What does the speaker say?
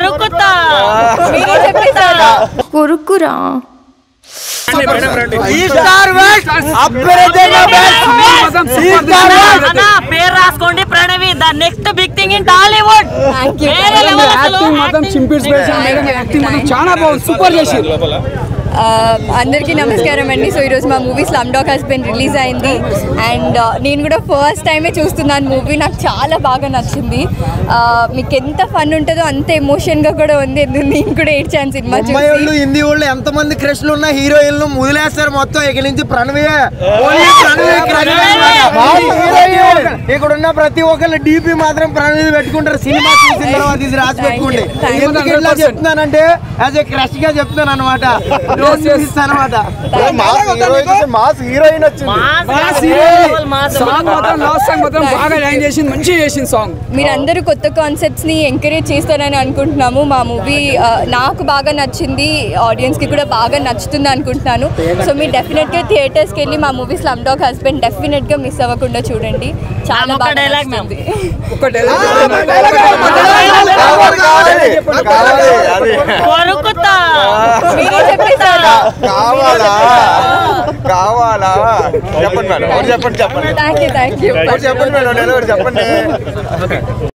కొరుకుతా మీరే చెప్పేశారు కొరుకురా అన్న పేరు రాసుకోండి Pranavi the next big thing in Tollywood thank you వేరే level అసలు. యాక్టింగ్ మాత్రం చింపిడ్స్ యాక్టింగ్ మాత్రం చాలా బాగుంది సూపర్ చేసి అందరికీ నమస్కారం అండి సో ఈరోజు మా movie Slum Dog Husband release అయింది అండ్ నేను కూడా ఫస్ట్ టైమే చూస్తున్నాను మూవీ నాకు చాలా బాగా నచ్చింది Uh, మీకు ఎంత ఫన్ ఉంటుందో అంత ఎమోషన్గా కూడా ఉంది ఎందుకు నేను కూడా ఏడ్చాను సినిమా అమ్మాయి వాళ్ళు చూసి హిందీ వాళ్ళు ఎంత మంది క్రష్లు ఉన్న హీరోయిన్లు ముదిలేస్తారు మొత్తం ఇక నుంచి ప్రణవియే ఓన్లీ ప్రణవి crush అన్నమాట. ఇక్కడ ఉన్న ప్రతి ఒక్కళ్ళు డీపీ మాత్రం ప్రణవి పెట్టుకుంటారు సినిమా చూసిన తర్వాత ఇది రాసి పెట్టుకోండి Thank you. ఎందుకు ఇట్లా చెప్తున్నానంటే యాజ్ ఏ క్రష్ గా చెప్తున్నాను అనమాట అనమాట మాస్ హీరోయిన్ వచ్చింది మాస్ మాస్ సాంగ్ మాత్రం లాస్ట్ సాంగ్ మాత్రం బాగా లైన్ చేసింది మంచిగా చేసింది సాంగ్ మీరందరూ కొత్త కాన్సెప్ట్స్ని ఎంకరేజ్ చేస్తారని అనుకుంటున్నాము మా మూవీ నాకు బాగా నచ్చింది ఆడియన్స్కి కూడా బాగా నచ్చుతుంది అనుకుంటున్నాను సో మీరు డెఫినెట్గా థియేటర్స్కి వెళ్ళి మా మూవీ స్లమ్ డాగ్ హస్బెండ్ డెఫినెట్గా మిస్ అవ్వకుండా చూడండి చాలా ఒక్క బాగా dialogue ma'am. నచ్చుతుంది ఒక కావాలి కావాలి కావాలి అది కొరుకుతా మీరే చెప్పేశారు కావాలా కావాలా చెప్పండి మేడం ఒకటి చెప్పండి చెప్పండి థ్యాంక్ యూ థ్యాంక్ యూ ఒకటి చెప్పండి మేడం నేను ఒకటి చెప్పండి